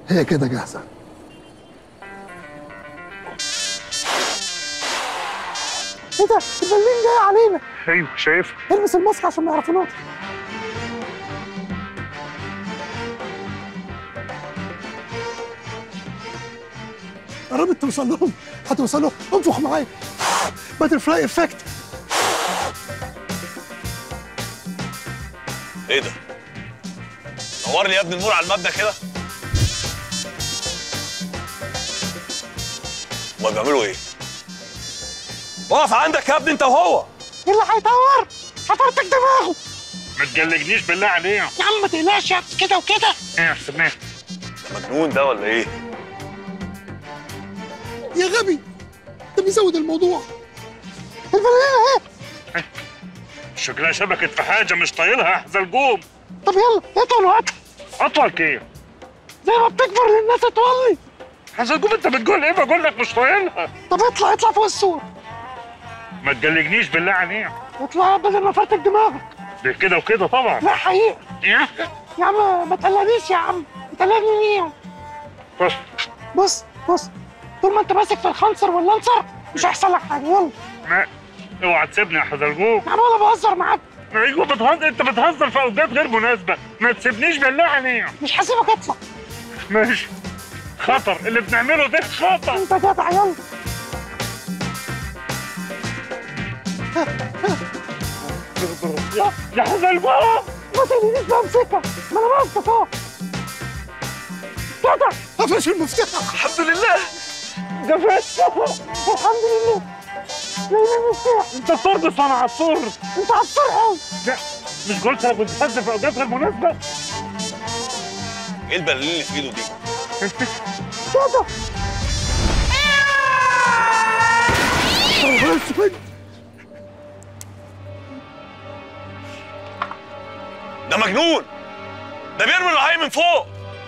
هي كده جاهزه ايه ده البلين جاي علينا ايوه شايف البس الماسك عشان ما يعرفوناش قربت توصل لهم هتوصل لهم انفخ معايا باتر فلاي افكت ايه ده؟ نور لي يا ابني النور على المبنى كده هما بيعملوا ايه؟ اقف عندك يا ابني انت وهو ايه اللي هيطور حفرتك دماغه ما تجلجنيش بالله عليك يا عم ما تقلقش يا كده وكده ايه حسبناه ده مجنون ده ولا ايه؟ يا غبي ده بيزود الموضوع البلالين اهي شكلها شبكت في حاجه مش طايلها حزلقوم طب يلا اطول وقت اطول كيف زي ما بتكبر للناس تولي حزلقوم انت بتقول ايه بقول لك مش طايلها طب اطلع اطلع فوق السور ما تجلجنيش بالله عليك اطلع بدل ما فرتك دماغك ده كده وكده طبعا لا حقيقة ايه يا عم ما تقلقنيش يا عم تقلقني ليه بص بص بص طول ما انت ماسك في الخنصر واللانسر مش هيحصل لك حاجه يلا ما اوعى تسيبني يا حزلقوم يا عم انا بهزر معاك ايوه بتهزر انت بتهزر في اوقات غير مناسبه ما تسيبنيش بالله عليك مش هسيبك اطلع ماشي خطر اللي بنعمله ده خطر انت جدع يلا يا يا حزلقوم ما تقلقنيش بمسكها ما انا ماسكك اهو جدع قفش المفتاح الحمد لله جفت الحمد لله لقينا المفتاح انت ترقص انا عصفور انت عصفور قوي لا مش قلت انا كنت بتهزر في اوقات غير مناسبه ايه البلالين اللي في ايده دي؟ جدع يا اسود ده مجنون ده بيرمي الرهاي من فوق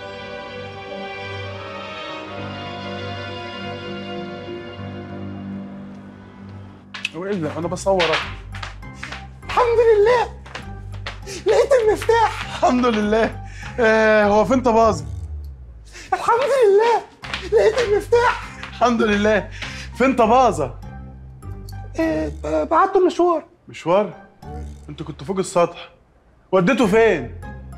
والا انا بصور الحمد لله لقيت المفتاح الحمد لله آه هو فين طبازة الحمد لله لقيت المفتاح الحمد لله فين طبازة إيه بعته مشوار مشوار انتوا كنتوا فوق السطح وديته فين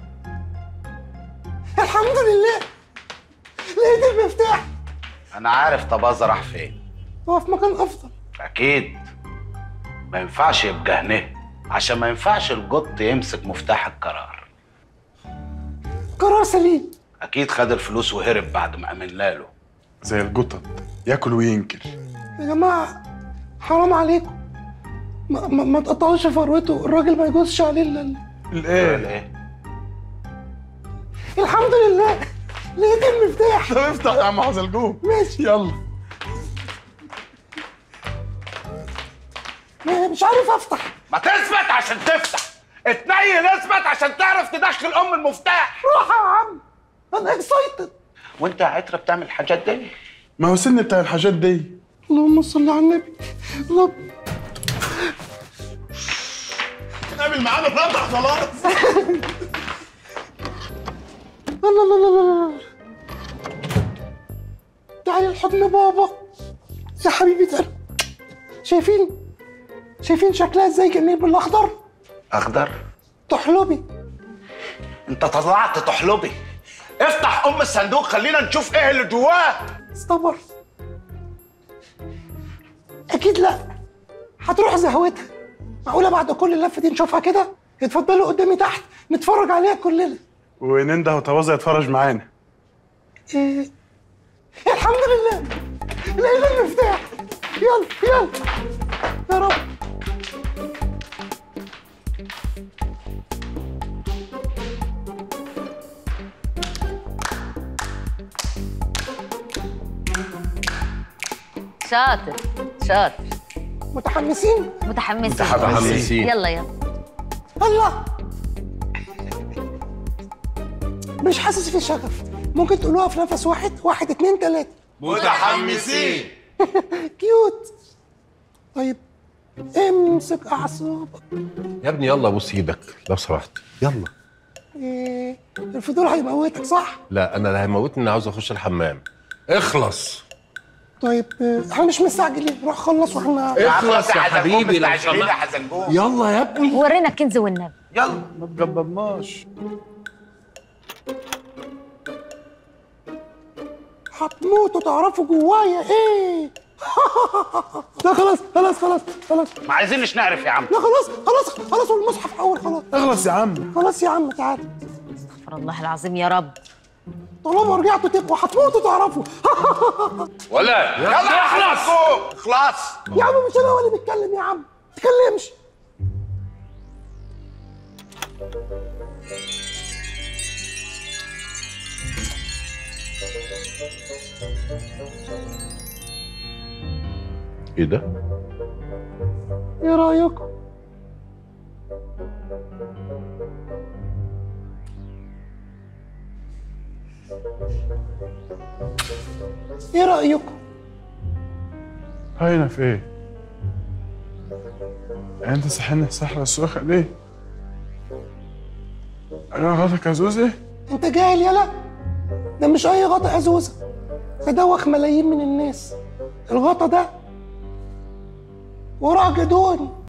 الحمد لله لقيت المفتاح انا عارف طبازة راح فين هو في مكان افضل اكيد ما ينفعش يبقى هنا عشان ما ينفعش القط يمسك مفتاح القرار قرار سليم اكيد خد الفلوس وهرب بعد ما امنا له زي القطط ياكل وينكر يا جماعه حرام عليكم ما, ما, ما تقطعوش فروته الراجل ما يجوزش عليه الا ال- الايه ايه الحمد لله لقيت المفتاح طب افتح يا عم حزلقوم ماشي يلا ما- مش عارف افتح ما تثبت عشان تفتح اتنيل اثبت عشان تعرف تدخل ام المفتاح روح يا عم انا اكسايتد وانت يا عترة بتعمل الحاجات دي ما هو سن بتاع الحاجات دي اللهم صل على النبي الله نعمل معانا فتح خلاص الله الله الله الله تعالي الحضن بابا يا حبيبة قلبي شايفين شايفين شكلها ازاي جميل بالاخضر اخضر تحلبي انت طلعت تحلبي افتح ام الصندوق خلينا نشوف ايه اللي جواه استبر اكيد لا هتروح زهوتها معقوله بعد كل اللفه دي نشوفها كده اتفضلوا قدامي تحت نتفرج عليها كلنا وننده وطبازة يتفرج معانا إيه. الحمد لله لقينا المفتاح يلا يلا يا رب شاطر شاطر متحمسين متحمسين متحمسين. يلا يلا الله مش حاسس في شغف ممكن تقولوها في نفس واحد واحد اتنين تلاتة متحمسين كيوت طيب امسك اعصابك يا ابني يلا بوس ايدك لو سمحت يلا إيه الفضول هيموتك صح؟ لا انا اللي هيموتني اني عاوز اخش الحمام اخلص طيب آه، احنا مش مستعجلين روح خلص واحنا اخلص يا حبيبي لو سمحت حزنجون يلا يا ابني ورينا الكنز والنبي يلا ما تجبرناش هتموتوا تعرفوا جوايا ايه لا خلاص خلاص خلاص خلاص ما عايزينش نعرف يا عم لا خلاص خلاص خلاص والمصحف اول خلاص اخلص يا عم خلاص يا عم تعالى استغفر الله العظيم يا رب طالما رجعتوا تبقوا هتموتوا تعرفوا ولا يلا اخلص خلاص يا عم مش انا هو اللي بيتكلم يا عم ما تتكلمش ايه ده ايه رايكم ايه رايكم هاينا في ايه؟ يعني انت صحينا السحرة السوخة دي؟ انا غلطك يا زوزي؟ انت جاهل يلا ده مش اي غطا يا زوزة ده دوخ ملايين من الناس الغطا ده وراه جدون